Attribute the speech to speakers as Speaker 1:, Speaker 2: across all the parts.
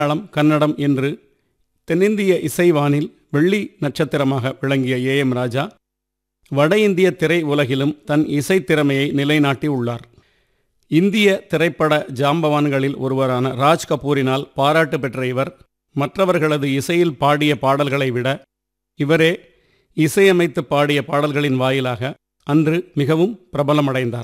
Speaker 1: மலையாளம் கன்னடம் என்று தென்னிந்திய இசைவானில் வெள்ளி நட்சத்திரமாக விளங்கிய ஏ எம் ராஜா வட இந்திய திரை உலகிலும் தன் இசைத் திறமையை நிலைநாட்டி உள்ளார் இந்திய திரைப்பட ஜாம்பவான்களில் ஒருவரான ராஜ் கபூரினால் பாராட்டு பெற்ற இவர் மற்றவர்களது இசையில் பாடிய பாடல்களை விட இவரே இசையமைத்து பாடிய பாடல்களின் வாயிலாக அன்று மிகவும் பிரபலமடைந்தார்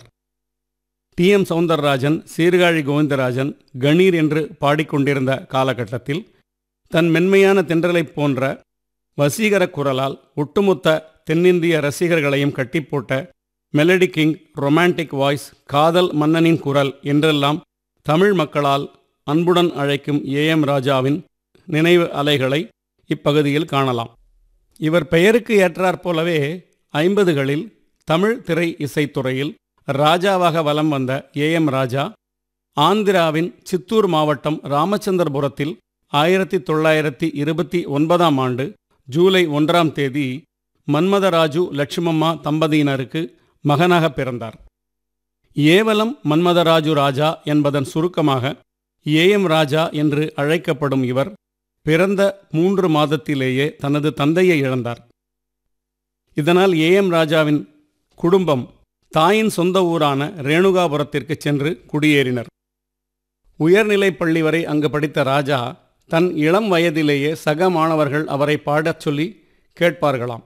Speaker 1: டி எம் சவுந்தரராஜன் சீர்காழி கோவிந்தராஜன் கணீர் என்று பாடிக்கொண்டிருந்த காலகட்டத்தில் தன் மென்மையான தென்றலைப் போன்ற வசீகர குரலால் ஒட்டுமொத்த தென்னிந்திய ரசிகர்களையும் கட்டிப்போட்ட மெலடி கிங் ரொமான்டிக் வாய்ஸ் காதல் மன்னனின் குரல் என்றெல்லாம் தமிழ் மக்களால் அன்புடன் அழைக்கும் ஏ எம் ராஜாவின் நினைவு அலைகளை இப்பகுதியில் காணலாம் இவர் பெயருக்கு ஏற்றாற்போலவே ஐம்பதுகளில் தமிழ் திரை இசைத்துறையில் ராஜாவாக வலம் வந்த ஏ எம் ராஜா ஆந்திராவின் சித்தூர் மாவட்டம் ராமச்சந்திரபுரத்தில் ஆயிரத்தி தொள்ளாயிரத்தி இருபத்தி ஒன்பதாம் ஆண்டு ஜூலை ஒன்றாம் தேதி மன்மதராஜு லட்சுமம்மா தம்பதியினருக்கு மகனாக பிறந்தார் ஏவலம் மன்மதராஜு ராஜா என்பதன் சுருக்கமாக ஏ எம் ராஜா என்று அழைக்கப்படும் இவர் பிறந்த மூன்று மாதத்திலேயே தனது தந்தையை இழந்தார் இதனால் ஏ எம் ராஜாவின் குடும்பம் தாயின் சொந்த ஊரான ரேணுகாபுரத்திற்கு சென்று குடியேறினர் உயர்நிலைப் பள்ளி வரை அங்கு படித்த ராஜா தன் இளம் வயதிலேயே சக மாணவர்கள் அவரை பாடச் சொல்லி கேட்பார்களாம்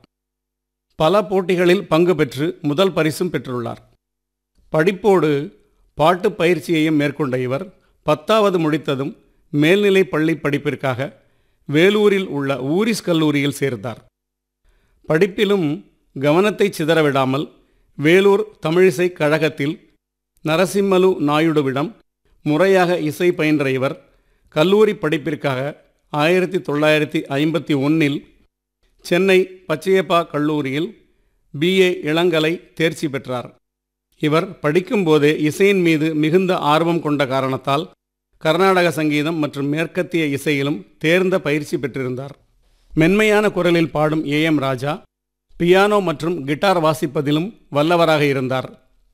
Speaker 1: பல போட்டிகளில் பங்கு பெற்று முதல் பரிசும் பெற்றுள்ளார் படிப்போடு பாட்டு பயிற்சியையும் மேற்கொண்ட இவர் பத்தாவது முடித்ததும் மேல்நிலை பள்ளி படிப்பிற்காக வேலூரில் உள்ள ஊரிஸ் கல்லூரியில் சேர்ந்தார் படிப்பிலும் கவனத்தை சிதறவிடாமல் வேலூர் தமிழிசை கழகத்தில் நரசிம்மலு நாயுடுவிடம் முறையாக இசை பயின்ற இவர் கல்லூரி படிப்பிற்காக ஆயிரத்தி தொள்ளாயிரத்தி ஐம்பத்தி ஒன்னில் சென்னை பச்சையப்பா கல்லூரியில் பிஏ இளங்கலை தேர்ச்சி பெற்றார் இவர் படிக்கும்போதே இசையின் மீது மிகுந்த ஆர்வம் கொண்ட காரணத்தால் கர்நாடக சங்கீதம் மற்றும் மேற்கத்திய இசையிலும் தேர்ந்த பயிற்சி பெற்றிருந்தார் மென்மையான குரலில் பாடும் ஏ எம் ராஜா பியானோ மற்றும் கிட்டார் வாசிப்பதிலும் வல்லவராக இருந்தார்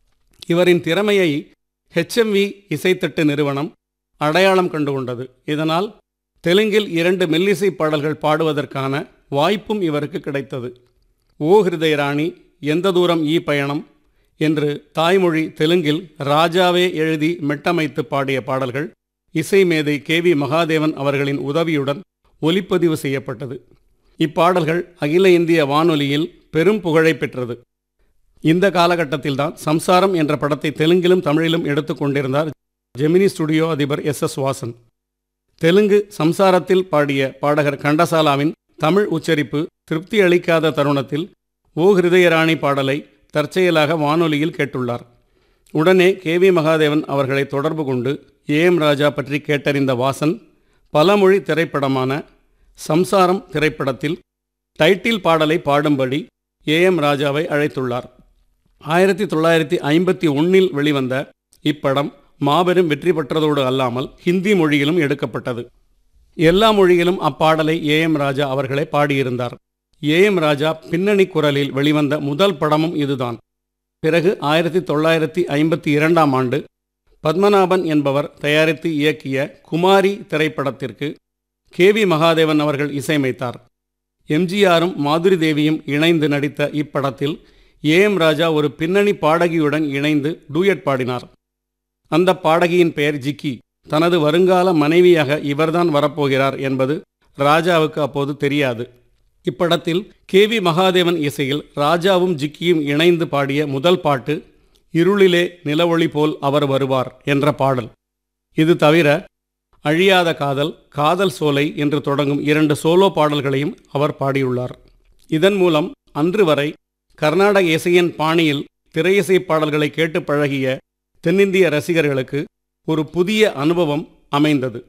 Speaker 1: இவரின் திறமையை ஹெச்எம்வி இசைத்தட்டு நிறுவனம் அடையாளம் கண்டுகொண்டது இதனால் தெலுங்கில் இரண்டு மெல்லிசை பாடல்கள் பாடுவதற்கான வாய்ப்பும் இவருக்கு கிடைத்தது ஓ ஹிருதயராணி எந்த தூரம் ஈ பயணம் என்று தாய்மொழி தெலுங்கில் ராஜாவே எழுதி மெட்டமைத்து பாடிய பாடல்கள் இசை மேதை கே வி மகாதேவன் அவர்களின் உதவியுடன் ஒலிப்பதிவு செய்யப்பட்டது இப்பாடல்கள் அகில இந்திய வானொலியில் பெரும் புகழை பெற்றது இந்த காலகட்டத்தில்தான் சம்சாரம் என்ற படத்தை தெலுங்கிலும் தமிழிலும் எடுத்துக்கொண்டிருந்தார் ஜெமினி ஸ்டுடியோ அதிபர் எஸ் எஸ் வாசன் தெலுங்கு சம்சாரத்தில் பாடிய பாடகர் கண்டசாலாவின் தமிழ் உச்சரிப்பு திருப்தி அளிக்காத தருணத்தில் ஓ ஹிருதயராணி பாடலை தற்செயலாக வானொலியில் கேட்டுள்ளார் உடனே கே வி மகாதேவன் அவர்களை தொடர்பு கொண்டு ஏ எம் ராஜா பற்றி கேட்டறிந்த வாசன் பலமொழி திரைப்படமான சம்சாரம் திரைப்படத்தில் டைட்டில் பாடலை பாடும்படி ஏ எம் ராஜாவை அழைத்துள்ளார் ஆயிரத்தி தொள்ளாயிரத்தி ஐம்பத்தி ஒன்னில் வெளிவந்த இப்படம் மாபெரும் வெற்றி பெற்றதோடு அல்லாமல் ஹிந்தி மொழியிலும் எடுக்கப்பட்டது எல்லா மொழியிலும் அப்பாடலை ஏ எம் ராஜா அவர்களே பாடியிருந்தார் ஏ எம் ராஜா பின்னணி குரலில் வெளிவந்த முதல் படமும் இதுதான் பிறகு ஆயிரத்தி தொள்ளாயிரத்தி ஐம்பத்தி இரண்டாம் ஆண்டு பத்மநாபன் என்பவர் தயாரித்து இயக்கிய குமாரி திரைப்படத்திற்கு கே வி மகாதேவன் அவர்கள் இசையமைத்தார் எம்ஜிஆரும் மாதுரி தேவியும் இணைந்து நடித்த இப்படத்தில் ஏ எம் ராஜா ஒரு பின்னணி பாடகியுடன் இணைந்து டூயட் பாடினார் அந்த பாடகியின் பெயர் ஜிக்கி தனது வருங்கால மனைவியாக இவர்தான் வரப்போகிறார் என்பது ராஜாவுக்கு அப்போது தெரியாது இப்படத்தில் கே வி மகாதேவன் இசையில் ராஜாவும் ஜிக்கியும் இணைந்து பாடிய முதல் பாட்டு இருளிலே நிலவொளி போல் அவர் வருவார் என்ற பாடல் இது தவிர அழியாத காதல் காதல் சோலை என்று தொடங்கும் இரண்டு சோலோ பாடல்களையும் அவர் பாடியுள்ளார் இதன் மூலம் அன்று வரை கர்நாடக இசையின் பாணியில் திரையிசை பாடல்களை கேட்டு பழகிய தென்னிந்திய ரசிகர்களுக்கு ஒரு புதிய அனுபவம் அமைந்தது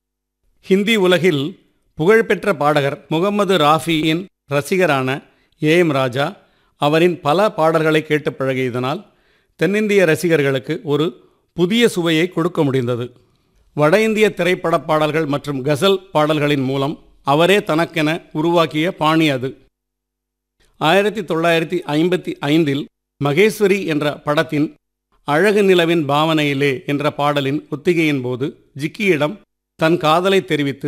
Speaker 1: ஹிந்தி உலகில் புகழ்பெற்ற பாடகர் முகமது ராஃபியின் ரசிகரான ஏ எம் ராஜா அவரின் பல பாடல்களை கேட்டு பழகியதனால் தென்னிந்திய ரசிகர்களுக்கு ஒரு புதிய சுவையை கொடுக்க முடிந்தது வட இந்திய திரைப்பட பாடல்கள் மற்றும் கசல் பாடல்களின் மூலம் அவரே தனக்கென உருவாக்கிய பாணி அது ஆயிரத்தி தொள்ளாயிரத்தி ஐம்பத்தி ஐந்தில் மகேஸ்வரி என்ற படத்தின் அழகு நிலவின் பாவனையிலே என்ற பாடலின் ஒத்திகையின் போது ஜிக்கியிடம் தன் காதலை தெரிவித்து